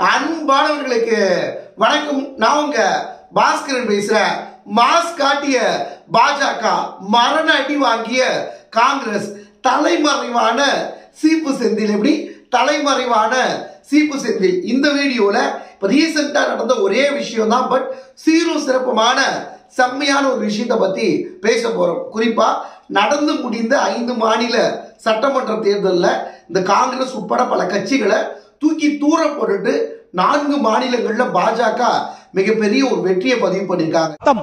அன்பானவர்களுக்கு வணக்கம் நான் உங்க பாஸ்கரன் பேசுறேன் மாஸ் காட்டிய பாஜக மரண அடி வாங்கிய காங்கிரஸ் தலைமறைவான சீப்பு செந்தில் எப்படி தலைமறைவான சீப்பு செந்தில் இந்த வீடியோல இப்போ ரீசெண்டாக நடந்த ஒரே விஷயம் தான் பட் சீரும் சிறப்புமான செம்மையான ஒரு விஷயத்தை பத்தி பேச போறோம் குறிப்பா நடந்து முடிந்த ஐந்து மாநில சட்டமன்ற தேர்தலில் இந்த காங்கிரஸ் உட்பட பல கட்சிகளை தூக்கி தூர போட்டுட்டு நான்கு மாநிலங்கள்ல பாஜக மிகப்பெரிய ஒரு வெற்றியை பதிவு பண்ணியிருக்காங்க खत्म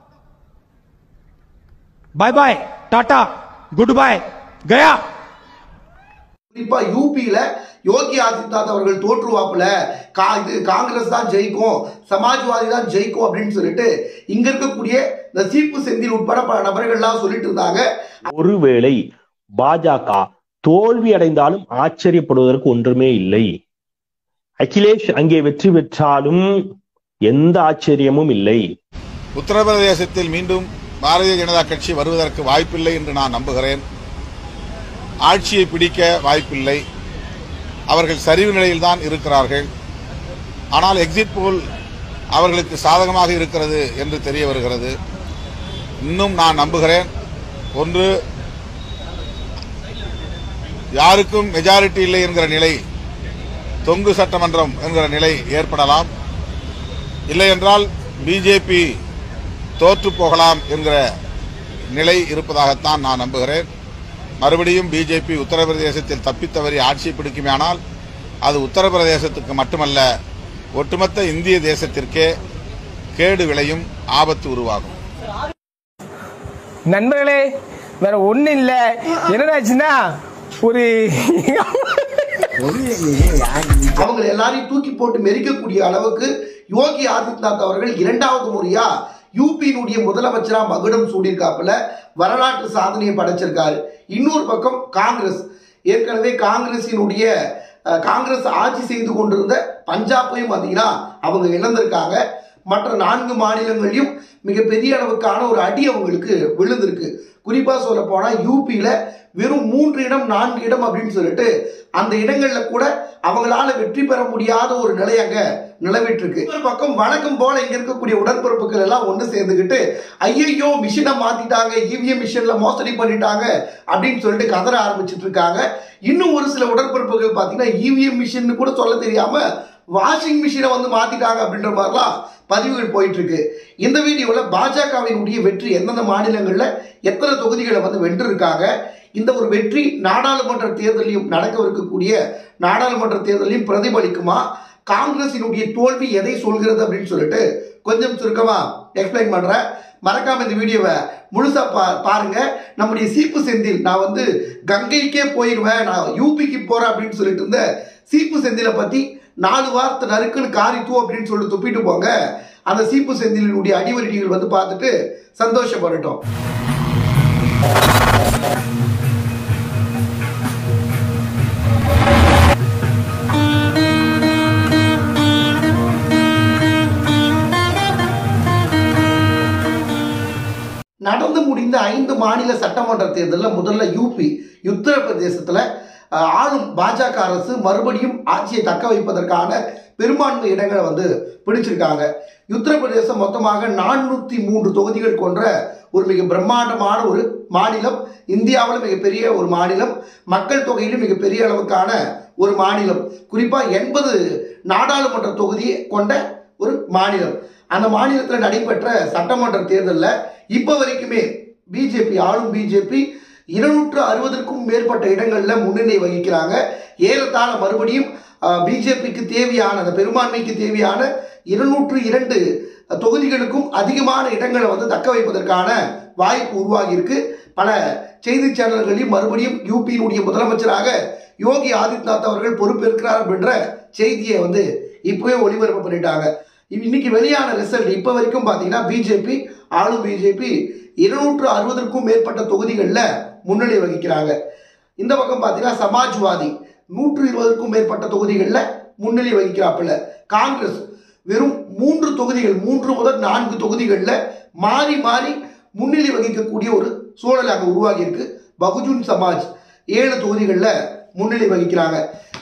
bye bye tata goodbye गया குறிப்பா யூபியில யோகி ஆதித்யநாத் அவர்கள் தோற்றுவாப்புல கா இது காங்கிரஸ் தான் ஜெயிக்கும் சமாஜ்வாதி தான் ஜெயிக்கும் அப்படின்னு சொல்லிட்டு இங்க இருக்கக்கூடிய இந்த சீப்பு செந்தில் உட்பட பல நபர்கள்லாம் சொல்லிட்டு இருந்தாங்க ஒருவேளை பாஜக தோல்வி அடைந்தாலும் ஆச்சரியப்படுவதற்கு ஒன்றுமே இல்லை அகிலேஷ் அங்கே வெற்றி பெற்றாலும் எந்த ஆச்சரியமும் இல்லை உத்தரப்பிரதேசத்தில் மீண்டும் பாரதிய ஜனதா கட்சி வருவதற்கு வாய்ப்பில்லை என்று நான் நம்புகிறேன் ஆட்சியை பிடிக்க வாய்ப்பில்லை அவர்கள் சரிவு நிலையில்தான் இருக்கிறார்கள் ஆனால் எக்ஸிட் போல் அவர்களுக்கு சாதகமாக இருக்கிறது என்று தெரிய வருகிறது இன்னும் நான் நம்புகிறேன் ஒன்று யாருக்கும் மெஜாரிட்டி இல்லை என்கிற நிலை தொங்கு சட்டமன்றம் என்கிற நிலை ஏற்படலாம் இல்லை என்றால் பிஜேபி தோற்று போகலாம் என்கிற நிலை இருப்பதாகத்தான் நான் நம்புகிறேன் மறுபடியும் பிஜேபி உத்தரப்பிரதேசத்தில் தப்பித்தவறி ஆட்சி பிடிக்குமேயானால் அது உத்தரப்பிரதேசத்துக்கு மட்டுமல்ல ஒட்டுமொத்த இந்திய தேசத்திற்கே கேடு விளையும் ஆபத்து உருவாகும் நண்பர்களே வேற ஒண்ணும் இல்ல என்னடாச்சுன்னா ஒரு அவங்க எல்லாரையும் தூக்கி போட்டு மெரிக்கக்கூடிய அளவுக்கு யோகி ஆதித்யநாத் அவர்கள் இரண்டாவது முறையா யூபியினுடைய முதலமைச்சரா மகுடம் சூடியிருக்காப்புல வரலாற்று சாதனையை படைச்சிருக்காரு இன்னொரு பக்கம் காங்கிரஸ் ஏற்கனவே காங்கிரசினுடைய அஹ், காங்கிரஸ் ஆட்சி செய்து கொண்டிருந்த பஞ்சாபையும் பார்த்தீங்கன்னா அவங்க இழந்திருக்காங்க மற்ற நான்கு மாநிலங்களையும் மிகப்பெரிய அளவுக்கான ஒரு அடி அவங்களுக்கு விழுந்திருக்கு குறிப்பா சொல்ல போனா யூபியில வெறும் மூன்று இடம் நான்கு இடம் அப்படின்னு சொல்லிட்டு அந்த இடங்கள்ல கூட அவங்களால வெற்றி பெற முடியாத ஒரு நிலை அங்க நிலவிட்டு இருக்கு ஒரு பக்கம் வழக்கம் போல இங்க இருக்கக்கூடிய உடன்பிறப்புகள் எல்லாம் ஒன்று சேர்ந்துக்கிட்டு ஐயையோ மிஷினை மாத்திட்டாங்க இவிஎம் மிஷின்ல மோசடி பண்ணிட்டாங்க அப்படின்னு சொல்லிட்டு கதற ஆரம்பிச்சிட்டு இருக்காங்க இன்னும் ஒரு சில உடன்பிறப்புகள் பார்த்தீங்கன்னா இவிஎம் மிஷின் கூட சொல்ல தெரியாம வாஷிங் மிஷினை வந்து மாத்திட்டாங்க அப்படின்ற மாதிரிலாம் பதிவுகள் போயிட்டு இருக்கு இந்த வீடியோவில் பாஜகவினுடைய வெற்றி எந்தெந்த மாநிலங்களில் எத்தனை தொகுதிகளை வந்து வென்றிருக்காங்க இந்த ஒரு வெற்றி நாடாளுமன்ற தேர்தலையும் நடக்கவிருக்கக்கூடிய நாடாளுமன்ற தேர்தலையும் பிரதிபலிக்குமா காங்கிரசினுடைய தோல்வி எதை சொல்கிறது அப்படின்னு சொல்லிட்டு கொஞ்சம் சுருக்கமா எக்ஸ்பிளைன் பண்றேன் மறக்காம இந்த வீடியோவை முழுசா பா பாருங்க நம்முடைய சீப்பு செந்தில் நான் வந்து கங்கைக்கே போயிடுவேன் நான் யூபிக்கு போறேன் அப்படின்னு சொல்லிட்டு இருந்த சீப்பு செந்திலை பத்தி நாலு வாரத்தை நறுக்குன்னு காரி தூ அப்படின்னு சொல்லிட்டு துப்பிட்டு போங்க அந்த சீப்பு செந்திலினுடைய அடிவருடிகள் வந்து பார்த்துட்டு சந்தோஷப்படட்டும் நடந்து முடிந்த ஐந்து மாநில சட்டமன்ற தேர்தலில் முதல்ல யூபி உத்தரப்பிரதேசத்தில் அஹ், ஆளும் பாஜக அரசு மறுபடியும் ஆட்சியை தக்க வைப்பதற்கான பெரும்பான்மை இடங்களை வந்து பிடிச்சிருக்காங்க உத்தரப்பிரதேசம் மொத்தமாக நானூற்றி மூன்று தொகுதிகள் கொன்ற ஒரு மிக பிரம்மாண்டமான ஒரு மாநிலம் இந்தியாவில் மிகப்பெரிய ஒரு மாநிலம் மக்கள் தொகையிலும் மிகப்பெரிய அளவுக்கான ஒரு மாநிலம் குறிப்பாக எண்பது நாடாளுமன்ற தொகுதியை கொண்ட ஒரு மாநிலம் அந்த மாநிலத்தில் நடைபெற்ற சட்டமன்ற தேர்தலில் இப்போ வரைக்குமே பிஜேபி ஆளும் பிஜேபி இருநூற்று அறுபதற்கும் மேற்பட்ட இடங்களில் முன்னணி வகிக்கிறாங்க ஏறத்தாழ மறுபடியும் பிஜேபிக்கு தேவையான அந்த பெரும்பான்மைக்கு தேவையான இருநூற்று இரண்டு தொகுதிகளுக்கும் அதிகமான இடங்களை வந்து தக்க வைப்பதற்கான வாய்ப்பு உருவாகி இருக்கு பல செய்தி சேனல்களையும் மறுபடியும் யூபியினுடைய முதலமைச்சராக யோகி ஆதித்யநாத் அவர்கள் பொறுப்பேற்கிறார் அப்படின்ற செய்தியை வந்து இப்போவே ஒளிபரப்பு பண்ணிட்டாங்க இன்னைக்கு வெளியான ரிசல்ட் இப்போ வரைக்கும் பார்த்தீங்கன்னா பிஜேபி ஆளும் பிஜேபி இருநூற்று அறுபதற்கும் மேற்பட்ட தொகுதிகளில் முன்னிலை வகிக்கிறாங்க இந்த பக்கம் பார்த்தீங்கன்னா சமாஜ்வாதி நூற்று இருபதுக்கும் மேற்பட்ட தொகுதிகளில் முன்னிலை வகிக்கிறாப்புல காங்கிரஸ் வெறும் மூன்று தொகுதிகள் மூன்று முதல் நான்கு தொகுதிகளில் மாறி மாறி முன்னிலை வகிக்கக்கூடிய ஒரு சூழல் அங்கே உருவாகி இருக்கு பகுஜன் சமாஜ் ஏழு தொகுதிகளில் முன்னிலை வகிக்கிறாங்க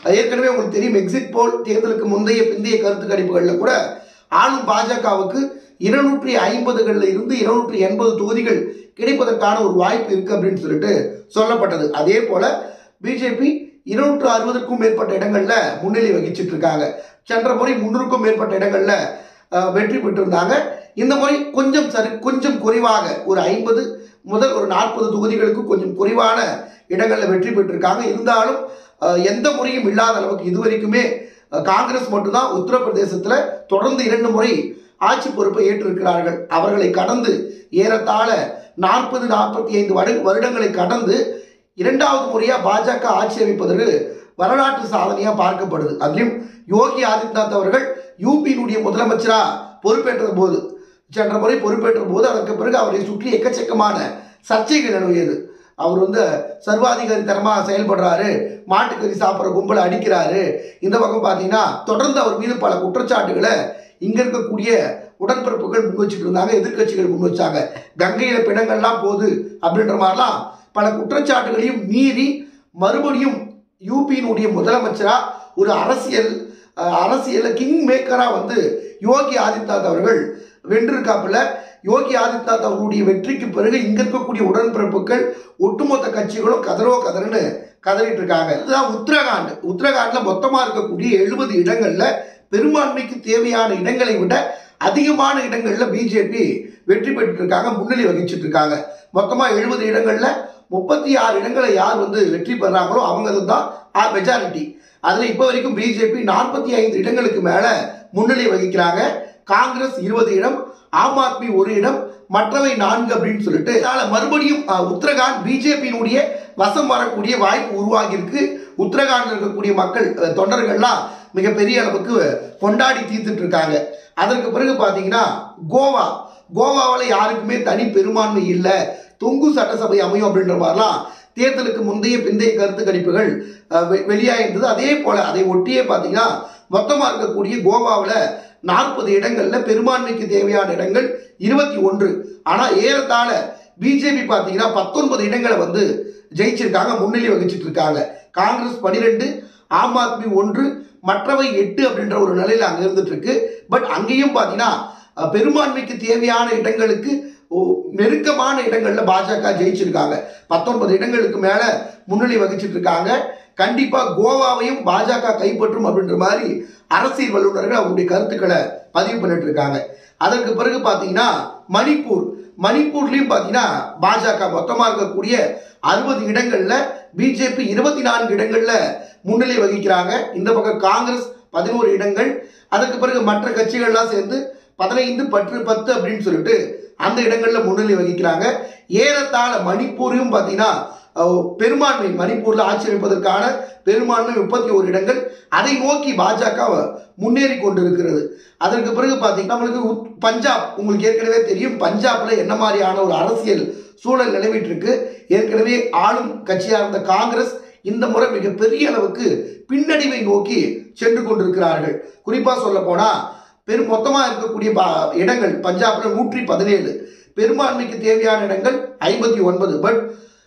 ஏற்கனவே உங்களுக்கு தெரியும் எக்ஸிட் போல் தேர்தலுக்கு முந்தைய பிந்தைய கருத்து கணிப்புகளில் கூட ஆளும் பாஜகவுக்கு இருநூற்றி ஐம்பதுகளில் இருந்து இருநூற்றி எண்பது தொகுதிகள் கிடைப்பதற்கான ஒரு வாய்ப்பு இருக்கு அப்படின்னு சொல்லிட்டு சொல்லப்பட்டது அதே போல பிஜேபி இருநூற்று அறுபதுக்கும் மேற்பட்ட இடங்கள்ல முன்னிலை வகிச்சிட்டு இருக்காங்க சென்ற முறை முன்னூறுக்கும் மேற்பட்ட இடங்கள்ல அஹ், வெற்றி பெற்றிருந்தாங்க இந்த முறை கொஞ்சம் சரி கொஞ்சம் குறைவாக ஒரு ஐம்பது முதல் ஒரு நாற்பது தொகுதிகளுக்கு கொஞ்சம் குறைவான இடங்கள்ல வெற்றி பெற்றிருக்காங்க இருந்தாலும் அஹ், எந்த முறையும் இல்லாத அளவுக்கு இதுவரைக்குமே அஹ், காங்கிரஸ் மட்டும்தான் உத்தரப்பிரதேசத்துல தொடர்ந்து இரண்டு முறை ஆட்சி பொறுப்பை ஏற்றிருக்கிறார்கள் அவர்களை கடந்து ஏறத்தாழ நாற்பது நாற்பத்தி ஐந்து வருடங்களை கடந்து இரண்டாவது முறையா பாஜக ஆட்சி அமைப்பதற்கு வரலாற்று சாதனையா பார்க்கப்படுது அதுலயும் யோகி ஆதித்யநாத் அவர்கள் யூபியினுடைய முதலமைச்சரா பொறுப்பேற்ற போது சென்ற முறை பொறுப்பேற்ற போது அதற்கு பிறகு அவரை சுற்றி எக்கச்சக்கமான சர்ச்சைகள் நிலவியது அவர் வந்து சர்வாதிகாரித்தனமாக செயல்படுறாரு மாட்டுக்கறி சாப்பிட்ற கும்பலை அடிக்கிறாரு இந்த பக்கம் பார்த்தீங்கன்னா தொடர்ந்து அவர் மீது பல குற்றச்சாட்டுகளை இங்க இருக்கக்கூடிய உடன்பிறப்புகள் முன் வச்சுட்டு இருந்தாங்க எதிர்க்கட்சிகள் முன் வச்சாங்க கங்கையில பிணங்கள்லாம் போகுது அப்படின்ற மாதிரிலாம் பல குற்றச்சாட்டுகளையும் மீறி மறுபடியும் யூபியினுடைய முதலமைச்சரா ஒரு அரசியல் அஹ், அரசியல்ல கிங் மேக்கரா வந்து யோகி ஆதித்யநாத் அவர்கள் வென்றிருக்காப்புல யோகி ஆதித்யநாத் அவர்களுடைய வெற்றிக்கு பிறகு இங்க இருக்கக்கூடிய உடன்பிறப்புகள் ஒட்டுமொத்த கட்சிகளும் கதறோ கதறுன்னு கதறிட்டு இருக்காங்க இதுதான் உத்தரகாண்ட் உத்தரகாண்ட்ல மொத்தமா இருக்கக்கூடிய எழுபது இடங்கள்ல பெரும்பான்மைக்கு தேவையான இடங்களை விட அதிகமான இடங்கள்ல பிஜேபி வெற்றி பெற்று இருக்காங்க முன்னிலை வகிச்சிட்டு இருக்காங்க மொத்தமா எழுபது இடங்கள்ல முப்பத்தி ஆறு இடங்களை யார் வந்து வெற்றி பெறாங்களோ அவங்க தான் மெஜாரிட்டி அதுல இப்ப வரைக்கும் பிஜேபி நாற்பத்தி ஐந்து இடங்களுக்கு மேல முன்னிலை வகிக்கிறாங்க காங்கிரஸ் இருபது இடம் ஆம் ஆத்மி ஒரு இடம் மற்றவை நான்கு அப்படின்னு சொல்லிட்டு அதனால மறுபடியும் அஹ், உத்தரகாண்ட் பிஜேபியினுடைய வசம் வரக்கூடிய வாய்ப்பு உருவாகி இருக்கு உத்தரகாண்டில் இருக்கக்கூடிய மக்கள் அஹ், தொண்டர்கள்லாம் மிகப்பெரிய அளவுக்கு கொண்டாடி தீர்த்துட்டு இருக்காங்க அதற்கு பிறகு பார்த்தீங்கன்னா கோவா கோவாவில் யாருக்குமே தனி பெரும்பான்மை இல்லை தொங்கு சட்டசபை அமையும் அப்படின்ற மாதிரிலாம் தேர்தலுக்கு முந்தைய பிந்தைய கருத்து கணிப்புகள் அஹ், வெ- வெளியாயிருந்தது அதே போல அதை ஒட்டியே பார்த்தீங்கன்னா மொத்தமாக இருக்கக்கூடிய கோவாவில் நாற்பது இடங்கள்ல பெரும்பான்மைக்கு தேவையான இடங்கள் இருபத்தி ஒன்று ஆனால் ஏறத்தாழ பிஜேபி பார்த்தீங்கன்னா பத்தொன்பது இடங்களை வந்து ஜெயிச்சிருக்காங்க முன்னிலை வகிச்சிட்டு இருக்காங்க காங்கிரஸ் பனிரெண்டு ஆம் ஆத்மி ஒன்று மற்றவை எட்டு அப்படின்ற ஒரு நிலையில அங்க இருந்துட்டு இருக்கு பட் அங்கேயும் பார்த்தீங்கன்னா அஹ், பெரும்பான்மைக்கு தேவையான இடங்களுக்கு ஓ, நெருக்கமான இடங்கள்ல பாஜக ஜெயிச்சிருக்காங்க பத்தொன்பது இடங்களுக்கு மேல முன்னிலை வகிச்சிட்டு இருக்காங்க கண்டிப்பா கோவாவையும் பாஜக கைப்பற்றும் அப்படின்ற மாதிரி அரசியல் வல்லுநர்கள் அவருடைய கருத்துக்களை பதிவு பண்ணிட்டு இருக்காங்க அதற்கு பிறகு பாத்தீங்கன்னா மணிப்பூர் மணிப்பூர்லயும் பாத்தீங்கன்னா பாஜக மொத்தமா இருக்கக்கூடிய அறுபது இடங்கள்ல பிஜேபி இருபத்தி நான்கு இடங்கள்ல முன்னிலை வகிக்கிறாங்க இந்த பக்கம் காங்கிரஸ் பதினோரு இடங்கள் அதற்கு பிறகு மற்ற கட்சிகள்லாம் சேர்ந்து பதினைந்து பத்து பத்து அப்படின்னு சொல்லிட்டு அந்த இடங்கள்ல முன்னிலை வகிக்கிறாங்க ஏறத்தாழ மணிப்பூரையும் பார்த்தீங்கன்னா அஹ், பெரும்பான்மை மணிப்பூர்ல ஆட்சி அமைப்பதற்கான பெரும்பான்மை முப்பத்தி ஒரு இடங்கள் அதை நோக்கி பாஜக முன்னேறி கொண்டிருக்கிறது அதற்கு பிறகு பார்த்தீங்கன்னா நம்மளுக்கு உத்- பஞ்சாப் உங்களுக்கு ஏற்கனவே தெரியும் பஞ்சாப்ல என்ன மாதிரியான ஒரு அரசியல் சூழல் நிலவிட்டு இருக்கு ஏற்கனவே ஆளும் கட்சியா இருந்த காங்கிரஸ் இந்த முறை மிகப்பெரிய அளவுக்கு பின்னடைவை நோக்கி சென்று கொண்டிருக்கிறார்கள் குறிப்பா சொல்ல போனா பெரும் மொத்தமா இருக்கக்கூடிய பா- இடங்கள் பஞ்சாப்ல நூற்றி பதினேழு பெரும்பான்மைக்கு தேவையான இடங்கள் ஐம்பத்தி ஒன்பது பட்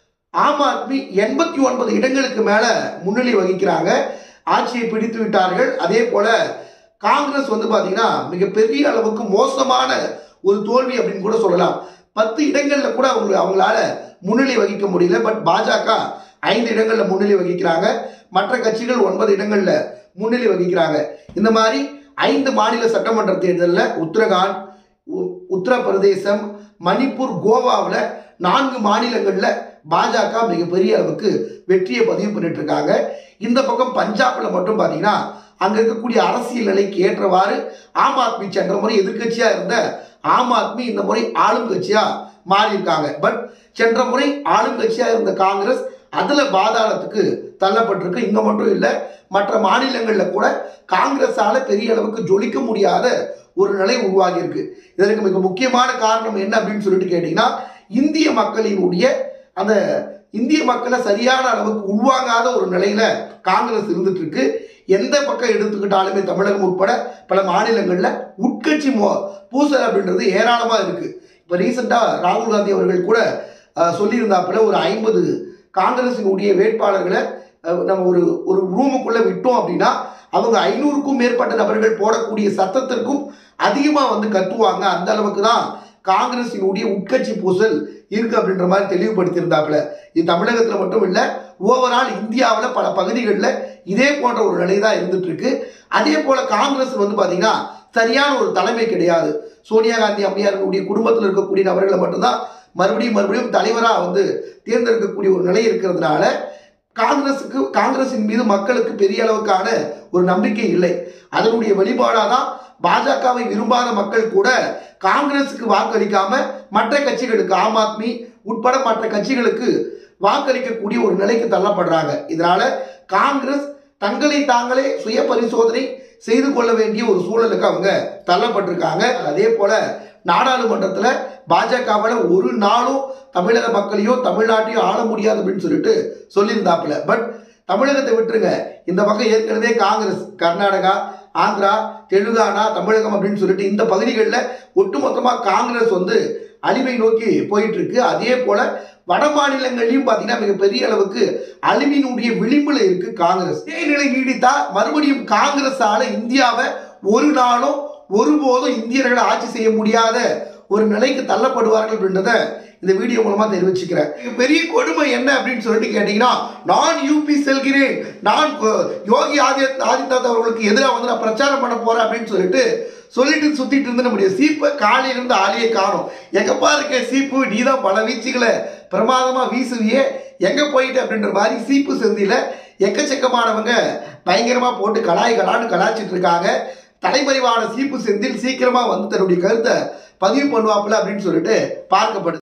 ஆம் ஆத்மி எண்பத்தி ஒன்பது இடங்களுக்கு மேல முன்னிலை வகிக்கிறாங்க ஆட்சியை பிடித்து விட்டார்கள் அதே போல காங்கிரஸ் வந்து பாத்தீங்கன்னா மிகப்பெரிய அளவுக்கு மோசமான ஒரு தோல்வி அப்படின்னு கூட சொல்லலாம் பத்து இடங்கள்ல கூட அவங்க அவங்களால முன்னிலை வகிக்க முடியல பட் பாஜக ஐந்து இடங்கள்ல முன்னிலை வகிக்கிறாங்க மற்ற கட்சிகள் ஒன்பது இடங்கள்ல முன்னிலை வகிக்கிறாங்க இந்த மாதிரி ஐந்து மாநில சட்டமன்ற தேர்தலில் உத்தரகாண்ட் உ- உத்தரப்பிரதேசம் மணிப்பூர் கோவாவில் நான்கு மாநிலங்களில் பாஜக மிகப்பெரிய அளவுக்கு வெற்றியை பதிவு பண்ணிட்டு இருக்காங்க இந்த பக்கம் பஞ்சாப்ல மட்டும் பார்த்தீங்கன்னா அங்க இருக்கக்கூடிய அரசியல் நிலைக்கு ஏற்றவாறு ஆம் ஆத்மி சென்ற முறை எதிர்க்கட்சியா இருந்த ஆம் ஆத்மி இந்த முறை ஆளும் கட்சியா மாறி இருக்காங்க பட் சென்ற முறை ஆளும் கட்சியா இருந்த காங்கிரஸ் அதுல பாதாளத்துக்கு தள்ளப்பட்டிருக்கு இங்க மட்டும் இல்ல மற்ற மாநிலங்கள்ல கூட காங்கிரஸால பெரிய அளவுக்கு ஜொலிக்க முடியாத ஒரு நிலை உருவாகி இருக்கு இதற்கு மிக முக்கியமான காரணம் என்ன அப்படின்னு சொல்லிட்டு கேட்டீங்கன்னா இந்திய மக்களினுடைய அந்த இந்திய மக்களை சரியான அளவுக்கு உள்வாங்காத ஒரு நிலையில காங்கிரஸ் இருந்துட்டு இருக்கு எந்த பக்கம் எடுத்துக்கிட்டாலுமே தமிழகம் உட்பட பல மாநிலங்கள்ல உட்கட்சி மோ பூசல் அப்படின்றது ஏராளமா இருக்கு இப்ப ரீசெண்டா ராகுல் காந்தி அவர்கள் கூட அஹ், சொல்லியிருந்தாப்புல ஒரு ஐம்பது காங்கிரசினுடைய வேட்பாளர்களை அஹ், நம்ம ஒரு ஒரு ரூமுக்குள்ள விட்டோம் அப்படின்னா அவங்க ஐநூறுக்கும் மேற்பட்ட நபர்கள் போடக்கூடிய சத்தத்திற்கும் அதிகமா வந்து கத்துவாங்க அந்த அளவுக்கு தான் காங்கிரசினுடைய உட்கட்சி பூசல் இருக்கு அப்படின்ற மாதிரி தெளிவுபடுத்தியிருந்தாப்புல இது தமிழகத்துல மட்டும் இல்ல ஓவரால் இந்தியாவில் பல பகுதிகளில் இதே போன்ற ஒரு நிலை தான் இருந்துட்டு இருக்கு அதே போல காங்கிரஸ் வந்து பாத்தீங்கன்னா சரியான ஒரு தலைமை கிடையாது சோனியா காந்தி அம்மையாருடைய குடும்பத்தில் இருக்கக்கூடிய நபர்களை மட்டும்தான் மறுபடியும் மறுபடியும் தலைவராக வந்து தேர்ந்தெடுக்கக்கூடிய ஒரு நிலை இருக்கிறதுனால காங்கிரஸுக்கு காங்கிரசின் மீது மக்களுக்கு பெரிய அளவுக்கான ஒரு நம்பிக்கை இல்லை அதனுடைய வெளிப்பாடாக தான் பாஜகவை விரும்பாத மக்கள் கூட காங்கிரஸுக்கு வாக்களிக்காம மற்ற கட்சிகளுக்கு ஆம் ஆத்மி உட்பட மற்ற கட்சிகளுக்கு வாக்களிக்கக்கூடிய ஒரு நிலைக்கு தள்ளப்படுறாங்க இதனால காங்கிரஸ் தங்களை தாங்களே சுய பரிசோதனை செய்து கொள்ள வேண்டிய ஒரு சூழலுக்கு அவங்க தள்ளப்பட்டிருக்காங்க அதே போல நாடாளுமன்றத்தில் பாஜகவால ஒரு நாளும் தமிழக மக்களையோ தமிழ்நாட்டையோ ஆள முடியாது அப்படின்னு சொல்லிட்டு சொல்லியிருந்தாப்புல பட் தமிழகத்தை விட்டுருங்க இந்த பக்கம் ஏற்கனவே காங்கிரஸ் கர்நாடகா ஆந்திரா தெலுங்கானா தமிழகம் அப்படின்னு சொல்லிட்டு இந்த பகுதிகளில் ஒட்டுமொத்தமாக காங்கிரஸ் வந்து அழிவை நோக்கி போயிட்டு இருக்கு அதே போல வட மாநிலங்கள்லயும் பாத்தீங்கன்னா மிகப்பெரிய அளவுக்கு அழிவினுடைய விளிம்புல இருக்கு காங்கிரஸ் இதே நிலை நீடித்தா மறுபடியும் காங்கிரஸால இந்தியாவை ஒரு நாளும் ஒருபோதும் இந்தியர்களை ஆட்சி செய்ய முடியாத ஒரு நிலைக்கு தள்ளப்படுவார்கள் அப்படின்றத இந்த வீடியோ மூலமா தெரிவிச்சுக்கிறேன் மிக பெரிய கொடுமை என்ன அப்படின்னு சொல்லிட்டு கேட்டீங்கன்னா நான் யூபி செல்கிறேன் நான் கொ- யோகி ஆதித்ய ஆதித்யநாத் அவர்களுக்கு எதிராக வந்து நான் பிரச்சாரம் பண்ண போறேன் அப்படின்னு சொல்லிட்டு சொல்லிட்டு சுத்திட்டு இருந்து நம்முடைய சீப்பை காலையில இருந்து ஆளையே காணும் எங்கப்பா இருக்க சீப்பு நீ தான் பல வீச்சுகளை பிரமாதமா வீசுவியே எங்க போயிட்டு அப்படின்ற மாதிரி சீப்பு செந்தில எக்கச்சக்கமானவங்க பயங்கரமா போட்டு கலாய் கலான்னு கலாச்சிட்டு இருக்காங்க தலைமறைவான சீப்பு செந்தில் சீக்கிரமா வந்து தன்னுடைய கருத்தை பதிவு பண்ணுவாப்புல அப்படின்னு சொல்லிட்டு பார்க்கப்படுது